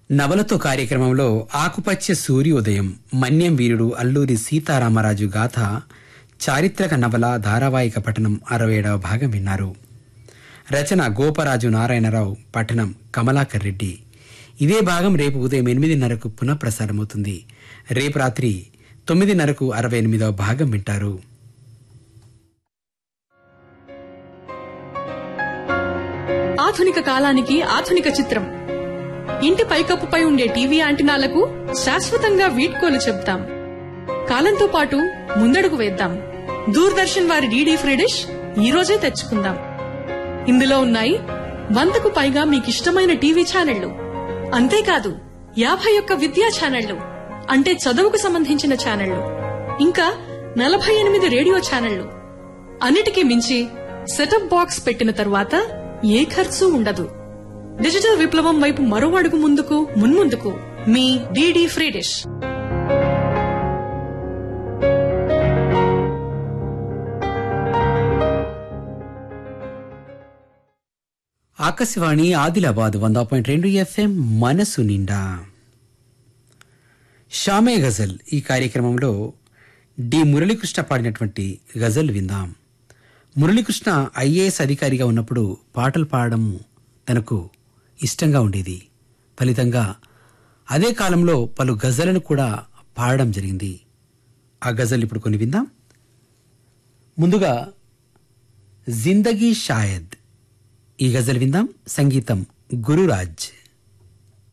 నవలతో కార్యక్రమంలో ఆకుపచ్చ సూర్యోదయం మన్యం వీరుడు అల్లూరి సీతారామరాజు గాథ చారిత్రక నవల ధారావాహిక పఠనం అరవై ఏడవ భాగం విన్నారు రచన గోపరాజు నారాయణరావు పఠనం కమలాకర్ రెడ్డి ఇదే భాగం రేపు ఉదయం ఎనిమిదిన్నరకు పునఃప్రసారమవుతుంది రేపు రాత్రి తొమ్మిదిన్నరకు అరవై ఎనిమిదవ భాగం వింటారు ఆధునిక కాలానికి ఆధునిక చిత్రం ఇంటి పైకప్పుపై ఉండే టీవీ యాంటినాలకు శాశ్వతంగా వీడ్కోలు చెప్తాం కాలంతో పాటు ముందడుగు వేద్దాం దూరదర్శన్ వారి డీడీ ఫ్రీ డిష్ ఈ రోజే తెచ్చుకుందాం ఇందులో ఉన్నాయి వందకు పైగా మీకిష్టమైన టీవీ ఛానళ్లు అంతేకాదు యాభై ఒక్క విద్యా ఛానళ్లు అంటే చదువుకు సంబంధించిన ఛానళ్లు ఇంకా నలభై ఎనిమిది రేడియో ఛానళ్లు అన్నిటికీ మించి సెటప్ బాక్స్ పెట్టిన తరువాత ఏ ఖర్చు ఉండదు డిజిటల్ విప్లవం వైపు మరో అడుగు ముందుకు మున్ముందుకు మీ DD free dish Akashvani Adilabad వంద పాయింట్ రెండు ఎఫ్ఎం మనసు నిండా షామే గజల్ ఈ కార్యక్రమంలో డి మురళీకృష్ణ పాడినటువంటి గజల్ విందాం మురళీకృష్ణ ఐఏఎస్ అధికారిగా ఉన్నప్పుడు పాటలు పాడడం తనకు ఇష్టంగా ఉండేది ఫలితంగా అదే కాలంలో పలు గజలను కూడా పాడడం జరిగింది ఆ గజల్ ఇప్పుడు కొన్ని విందాం ముందుగా జిందగీ షాయద్ ఈ గజల్ విందాం సంగీతం గురురాజ్